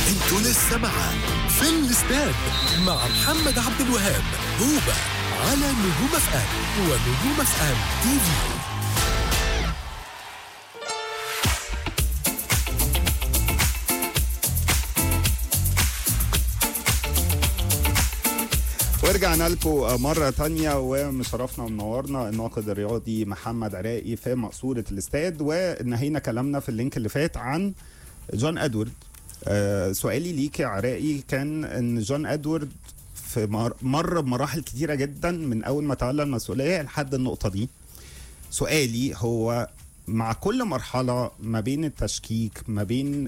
انتوا لسه مع في الاستاد مع محمد عبد الوهاب هوبا على نجوم اف ام ونجوم اف ام تي في ورجعنا لكم مرة تانية ومشرفنا ومنورنا الناقد الرياضي محمد عراقي في مقصورة الاستاد ونهينا كلامنا في اللينك اللي فات عن جون ادوارد آه سؤالي ليك يا عراقي كان ان جون ادوارد في مر, مر بمراحل كتيرة جدا من اول ما تولى المسؤولية لحد النقطة دي سؤالي هو مع كل مرحلة ما بين التشكيك ما بين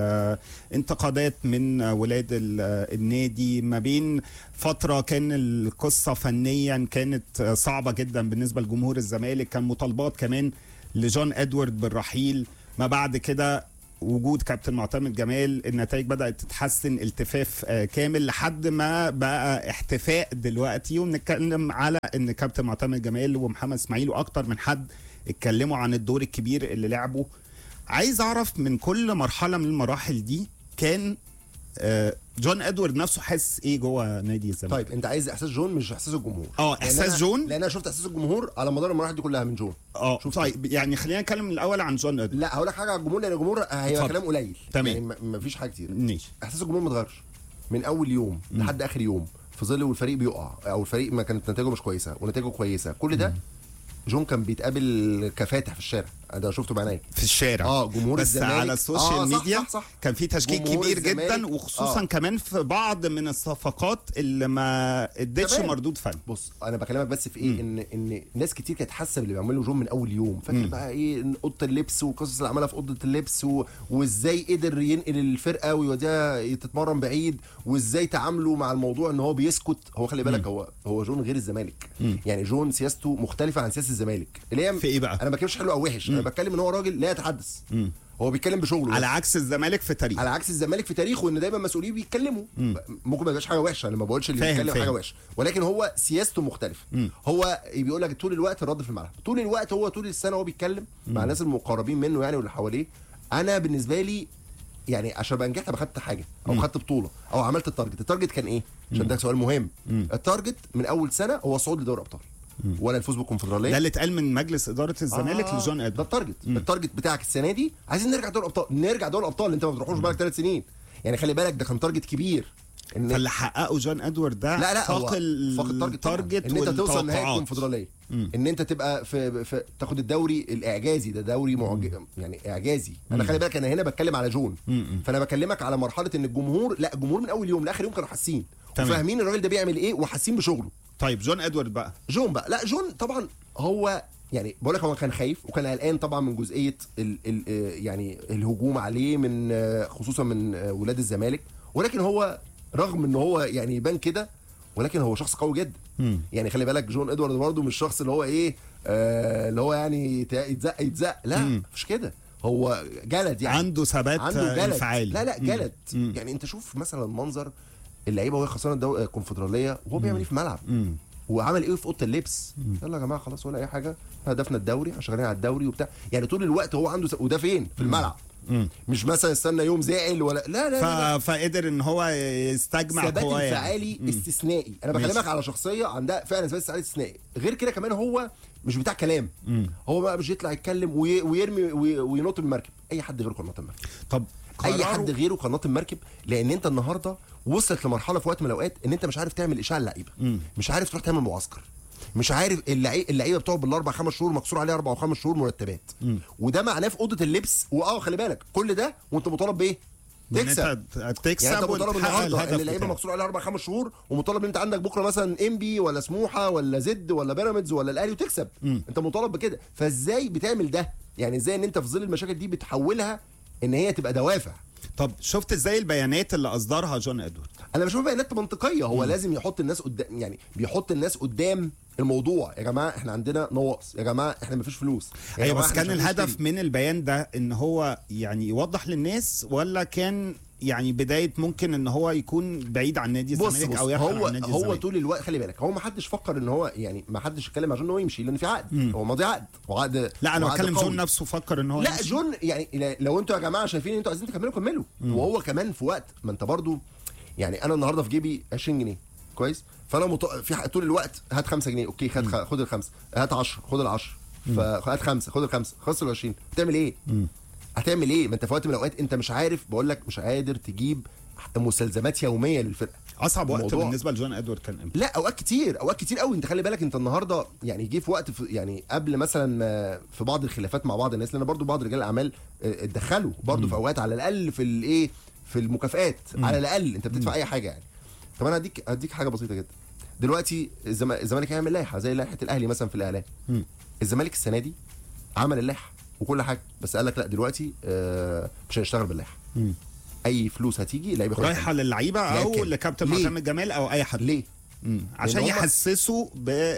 الانتقادات من ولاد ال- النادي ما بين فترة كان القصة فنيا كانت صعبة جدا بالنسبة لجمهور الزمالك كان مطالبات كمان لجون ادوارد بالرحيل ما بعد كده وجود كابتن معتمد جمال النتائج بدأت تتحسن التفاف آه، كامل لحد ما بقى احتفاء دلوقتي وبنتكلم على ان كابتن معتمد جمال ومحمد اسماعيل واكتر من حد اتكلموا عن الدور الكبير اللي لعبه عايز اعرف من كل مرحله من المراحل دي كان آه، جون ادوارد نفسه حاسس ايه جوه نادي الزمالك طيب انت عايز احساس جون مش احساس الجمهور اه، لأن إحساس أنا- جون؟ لان انا شفت احساس الجمهور على مدار المراحل دي كلها من جون اه شوف طيب يعني خلينا نتكلم الاول عن جون ادوارد لا هقول لك حاجه على الجمهور لان الجمهور هيبقى اتفضل. كلام قليل تمام. يعني م- مفيش حاجه كتير ماشي احساس الجمهور ما اتغيرش من اول يوم لحد اخر يوم في ظل والفريق بيقع او الفريق ما كانت نتائجه مش كويسه ونتائجه كويسه كل ده جون كان بيتقابل كفاتح في الشارع ده شفته بعينيا في الشارع اه، جمهور بس الزمالك. على السوشيال اه، صح، ميديا صح، صح. كان في تشكيك جمهور كبير الزمالك. جدا وخصوصا اه. كمان في بعض من الصفقات اللي ما ادتش تمام. مردود فني بص انا بكلمك بس في ايه ان ان ناس كتير كانت حاسه باللي بيعمله جون من اول يوم فاكر بقى ايه إن اوضه اللبس وقصص اللي عملها في اوضه اللبس و... وازاي قدر ينقل الفرقه ويوديها تتمرن بعيد وازاي تعاملوا مع الموضوع ان هو بيسكت هو خلي بالك هو هو جون غير الزمالك يعني جون سياسته مختلفه عن سياسه الزمالك اللي هي في ايه بقى؟ انا ما بتكلمش حلو او وحش انا بتكلم ان هو راجل لا يتحدث هو بيتكلم بشغله على بس. عكس الزمالك في تاريخ على عكس الزمالك في تاريخه ان دايما مسؤولين بيتكلموا ممكن ما يبقاش حاجه وحشه انا ما بقولش اللي فاهم، بيتكلم فاهم. حاجه وحشه ولكن هو سياسته مختلفه هو بيقول لك طول الوقت الرد في الملعب طول الوقت هو طول السنه هو بيتكلم مع الناس المقربين منه يعني واللي حواليه انا بالنسبه لي يعني عشان ابقى نجحت ابقى خدت حاجه او خدت بطوله او عملت التارجت التارجت كان ايه عشان ده سؤال مهم التارجت من اول سنه هو صعود لدوري ابطال ولا الفوز بالكونفدراليه ده اللي اتقال من مجلس اداره الزمالك آه، لجون ده ادوارد التارجت التارجت بتاعك السنه دي عايزين نرجع دوري الابطال نرجع دوري الابطال انت ما بتروحوش بقالك ثلاث سنين يعني خلي بالك ده كان تارجت كبير ان فاللي حققه جون ادوارد ده لا لا هو فاق ال- فاق التارجت طبعاً. التارجت ان انت توصل نهائي والتوقعات الكونفدراليه ان انت تبقى في, في تاخد الدوري الاعجازي ده دوري معج... يعني اعجازي انا خلي بالك انا هنا بتكلم على جون فانا بكلمك على مرحله ان الجمهور لا الجمهور من اول يوم لاخر يوم كانوا حاسين تمام. وفاهمين الراجل ده بيعمل ايه وحاسين بشغله طيب جون ادوارد بقى جون بقى لا جون طبعا هو يعني بقول لك هو كان خايف وكان قلقان طبعا من جزئيه ال ال آه، يعني الهجوم عليه من آه، خصوصا من آه، ولاد الزمالك ولكن هو رغم ان هو يعني يبان كده ولكن هو شخص قوي جدا يعني خلي بالك جون ادوارد برضه مش شخص اللي هو ايه آه اللي هو يعني يت- يتزق يتزق لا مش كده هو جلد يعني عنده ثبات عنده آه، جلد انفعالي لا لا جلد يعني انت شوف مثلا منظر اللعيبه وهي خسرانه الدو- الكونفدراليه وهو بيعمل ايه في الملعب وعمل ايه في اوضه اللبس يلا يا جماعه خلاص ولا اي حاجه هدفنا الدوري عشان شغالين على الدوري وبتاع يعني طول الوقت هو عنده س... وده فين في الملعب مش مثلا استنى يوم زعل ولا لا لا, ف... لا, لا. فقدر ان هو يستجمع ثبات قواه يعني. انفعالي استثنائي انا ماشي. بكلمك على شخصيه عندها فعلا ثبات انفعالي استثنائي غير كده كمان هو مش بتاع كلام هو بقى مش يطلع يتكلم وي... ويرمي وي... وينط من المركب اي حد غيره كان نط من المركب طب اي قراره- حد غيره كان نط المركب لان انت النهارده وصلت لمرحله في وقت من الاوقات ان انت مش عارف تعمل اشاعه للعيبه مش عارف تروح تعمل معسكر مش عارف اللعيبه اللعيبه بتقعد بالاربع خمس شهور مكسور عليها اربع وخمس شهور مرتبات وده معناه في اوضه اللبس واه خلي بالك كل ده وانت مطالب بايه؟ إن تكسب انت تكسب يعني انت مطالب وتحقق النهارده الهدف ان اللعيبه بتاعك. مكسور عليها اربع خمس شهور ومطالب ان انت عندك بكره مثلا انبي ولا سموحه ولا زد ولا بيراميدز ولا الاهلي وتكسب انت مطالب بكده فازاي بتعمل ده؟ يعني ازاي ان انت في ظل المشاكل دي بتحولها ان هي تبقى دوافع طب شفت ازاي البيانات اللي اصدرها جون ادوارد انا بشوف بيانات منطقيه هو لازم يحط الناس قدام يعني بيحط الناس قدام الموضوع يا جماعه احنا عندنا نواقص يا جماعه احنا مفيش فلوس يا ايوه جماعة بس إحنا كان مش الهدف هنشتري. من البيان ده ان هو يعني يوضح للناس ولا كان يعني بدايه ممكن ان هو يكون بعيد عن نادي بص الزمالك بص او يرحل هو عن نادي هو الزمالك طول الوقت خلي بالك هو ما حدش فكر ان هو يعني ما حدش اتكلم عشان هو يمشي لان في عقد هو ماضي عقد وعقد لا انا وعقد بتكلم قوي. جون نفسه فكر ان هو لا يمشي. جون يعني لا- لو انتوا يا جماعه شايفين ان انتوا عايزين تكملوا كملوا وهو كمان في وقت ما انت برضو يعني انا النهارده في جيبي 20 جنيه كويس فانا مط... في ح- طول الوقت هات 5 جنيه اوكي خد خ... خد الخمسه هات 10 خد ال 10 فهات خمسه خد الخمسه خلص ال 20 هتعمل ايه؟ هتعمل ايه؟ ما انت في وقت من الاوقات انت مش عارف بقول لك مش قادر تجيب مستلزمات يوميه للفرقه اصعب وقت الموضوع- بالنسبه لجون ادوارد كان امتى لا اوقات كتير اوقات كتير قوي انت خلي بالك انت النهارده يعني جه في وقت في يعني قبل مثلا ما في بعض الخلافات مع بعض الناس لان برضو بعض رجال الاعمال اه، اتدخلوا برضو في اوقات على الاقل في الايه في المكافئات على الاقل انت بتدفع اي حاجه يعني طب انا هديك هديك حاجه بسيطه جدا دلوقتي الزم- الزمالك هيعمل لائحه زي لائحه الاهلي مثلا في الاعلام الزمالك السنه دي عمل اللائحه وكل حاجه بس قال لك لا دلوقتي اه، مش هنشتغل باللائحه اي فلوس هتيجي اللعيبه ياخدها رايحه للعيبه او لكن لكابتن ليه؟ معتمد جمال او اي حد ليه؟ مم. عشان هما- يحسسوا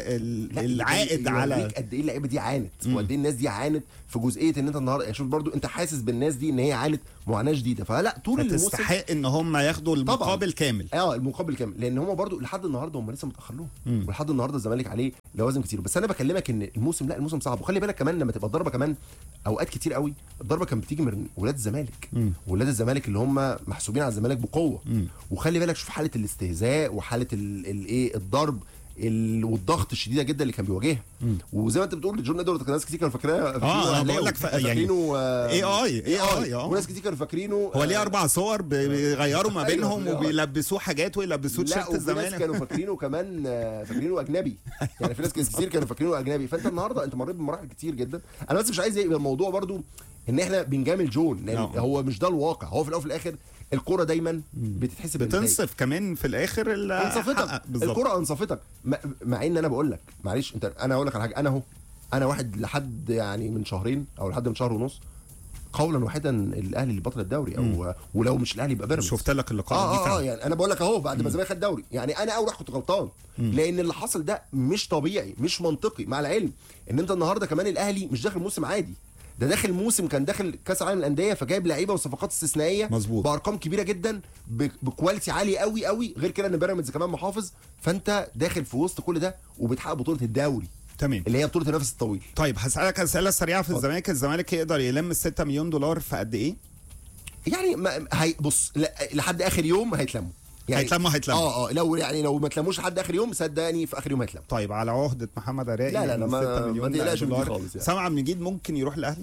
لا، بالعائد على يوريك قد ايه اللعيبه دي عانت وقد ايه الناس دي عانت في جزئيه ان انت النهارده يعني شوف برضو انت حاسس بالناس دي ان هي عانت معاناه شديده فلا طول الموسم فتستحق ان هم ياخدوا المقابل كامل اه المقابل كامل لان هم برضو لحد النهارده هم لسه متاخر لهم ولحد النهارده الزمالك عليه لوازم كتير بس انا بكلمك ان الموسم لا الموسم صعب وخلي بالك كمان لما تبقى الضربه كمان اوقات كتير قوي الضربه كانت بتيجي من ولاد الزمالك ولاد الزمالك اللي هم محسوبين على الزمالك بقوه وخلي بالك شوف حاله الاستهزاء وحاله الايه الضرب ال- والضغط الشديده جدا اللي كان بيواجهها وزي ما انت بتقول جون ادوارد كان ناس كتير كانوا فاكراه أنا بقول لك ف- يعني فاكرينه AI AI آه. وناس كتير كانوا فاكرينه هو ليه آه، اربع صور بي- بيغيروا ما أيوة، بينهم آه. وبيلبسوه حاجات ويلبسوه لا تيشيرت وفي ناس الزمالك كانوا فاكرينه كمان آه، فاكرينه اجنبي يعني في ناس كتير كانوا فاكرينه اجنبي فانت النهارده انت مريت بمراحل كتير جدا انا بس مش عايز يبقى الموضوع برضو ان احنا بنجامل جون لان نعم. هو مش ده الواقع هو في الاول وفي الاخر الكوره دايما بتتحسب بالنتائج. بتنصف كمان في الاخر اللي انصفتك حقق. بالظبط الكره انصفتك مع- مع ان انا بقول لك معلش انت انا هقول لك على حاجه انا اهو انا واحد لحد يعني من شهرين او لحد من شهر ونص قولا واحدا الاهلي اللي بطل الدوري او ولو مش الاهلي يبقى بيراميدز شفت لك اللقاء اه دي اه, آه فعلا يعني انا بقول لك اهو بعد ما الزمالك خد دوري يعني انا اول واحد كنت غلطان لان اللي حصل ده مش طبيعي مش منطقي مع العلم ان انت النهارده كمان الاهلي مش داخل موسم عادي ده داخل موسم كان داخل كاس العالم للانديه فجايب لعيبه وصفقات استثنائيه مظبوط. بارقام كبيره جدا ب- بكواليتي عالي قوي قوي غير كده ان بيراميدز كمان محافظ فانت داخل في وسط كل ده وبتحقق بطوله الدوري تمام اللي هي بطوله النفس الطويل طيب هسألك أسئلة سريعة في الزمالك الزمالك يقدر يلم ال 6 مليون دولار في قد إيه؟ يعني ما هي بص لا- لحد اخر يوم هيتلموا يعني هيتلموا- هيتلموا. اه اه لو يعني لو ما تلموش لحد اخر يوم صدقني في اخر يوم هيتلموا طيب على عهدة محمد عراقي لا، لا، لا، ال ما- 6 ما مليون تقلقش من دي دولار خالص يعني. سامع عبد المجيد ممكن يروح الأهلي؟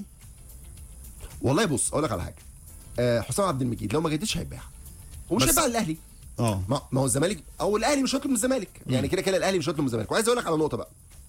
والله بص اقول لك على حاجه آه حسام عبد المجيد لو ما جددش هيتباع ومش بس- هيتباع الاهلي اه ما ما هو الزمالك او الاهلي مش هيطلب من الزمالك يعني كده كده الاهلي مش هيطلب من الزمالك وعايز اقول لك على نقطه بقى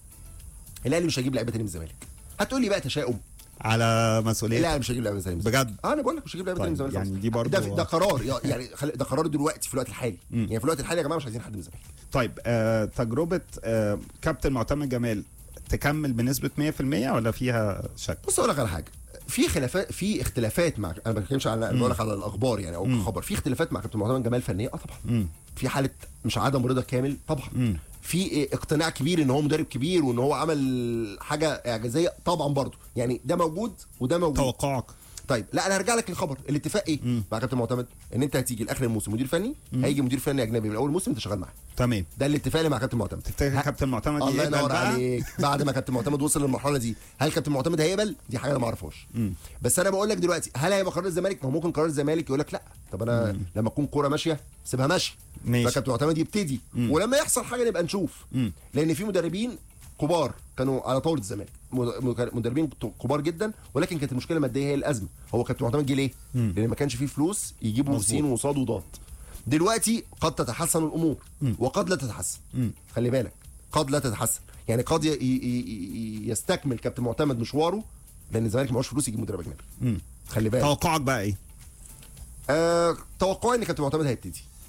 الاهلي مش هيجيب لعيبه تاني من الزمالك هتقول لي بقى تشاؤم على مسؤولية لا مش هيجيب لعيبه تاني من الزمالك بجد اه انا بقول لك مش هجيب لعيبه طيب، تاني من الزمالك يعني خالص. دي برضو- ده ده قرار يعني خل- ده قرار دلوقتي في الوقت الحالي يعني في الوقت الحالي يا جماعه مش عايزين حد من الزمالك طيب آه تجربة آه كابتن معتمد جمال تكمل بنسبة 100% ولا فيها شك؟ بص اقول لك على حاجه في خلافات في اختلافات مع انا ما بتكلمش على انا بقول لك على الاخبار يعني او خبر في اختلافات مع كابتن معتمد جمال فنيه اه طبعا في حاله مش عدم رضا كامل طبعا في إيه اقتناع كبير ان هو مدرب كبير وان هو عمل حاجه اعجازيه طبعا برضه يعني ده موجود وده موجود توقعك طيب لا انا هرجع لك للخبر الاتفاق ايه مع كابتن معتمد ان انت هتيجي لاخر الموسم مدير فني هيجي مدير فني اجنبي من اول موسم انت شغال معاه تمام ده الاتفاق اللي مع كابتن معتمد تفتكر ه- كابتن معتمد الله يقبل ينور بقى؟ عليك بعد ما كابتن معتمد وصل للمرحله دي هل كابتن معتمد هيقبل دي حاجه انا ما اعرفهاش بس انا بقول لك دلوقتي هل هيبقى قرار الزمالك ما هو ممكن قرار الزمالك يقول لك لا طب انا لما تكون كوره ماشيه سيبها ماشيه ماشي. فكابتن معتمد يبتدي ولما يحصل حاجه نبقى نشوف لان في مدربين كبار كانوا على طاوله الزمالك مد- مدربين كبار جدا ولكن كانت المشكله الماديه هي الازمه هو كابتن معتمد جه ليه؟ لان ما كانش فيه فلوس يجيبوا مظبوط. سين وصاد وضاد دلوقتي قد تتحسن الامور وقد لا تتحسن خلي بالك قد لا تتحسن يعني قد ي- ي- ي- يستكمل كابتن معتمد مشواره لان الزمالك معهوش فلوس يجيب مدرب اجنبي خلي بالك توقعك بقى ايه؟ آه توقعي ان كابتن معتمد هيبتدي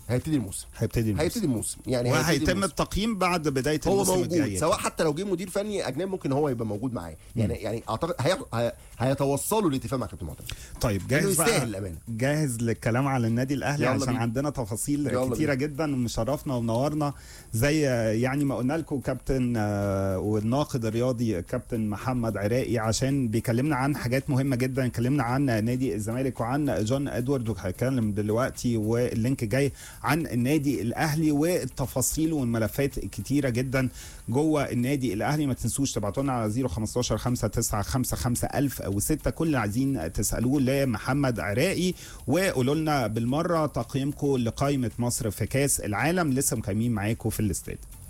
هيبتدي الموسم هيبتدي الموسم. هيبتدي الموسم يعني هيبتدي وهيتم الموسم. التقييم بعد بدايه هو الموسم موجود الجاي سواء حتى لو جه مدير فني اجنبي ممكن هو يبقى موجود معاه يعني يعني اعتقد هي... هي... هيتوصلوا لاتفاق مع كابتن معتمد طيب لأنه جاهز بقى يستاهل الأمانة. جاهز للكلام على النادي الاهلي يلا عشان بينا. عندنا تفاصيل يلا كتيره بينا. جدا ومشرفنا ومنورنا زي آه، يعني ما قلنا لكم كابتن آه، والناقد الرياضي كابتن محمد عراقي عشان بيكلمنا عن حاجات مهمه جدا اتكلمنا عن نادي الزمالك وعن جون ادوارد وهيتكلم دلوقتي واللينك جاي عن النادي الاهلي والتفاصيل والملفات الكتيره جدا جوه النادي الاهلي ما تنسوش تبعتوا لنا على 015 5955 1000 او 6 كل اللي عايزين تسالوه لمحمد عراقي وقولوا لنا بالمره تقييمكم لقائمه مصر في كاس العالم لسه مكملين معاكم في الاستاد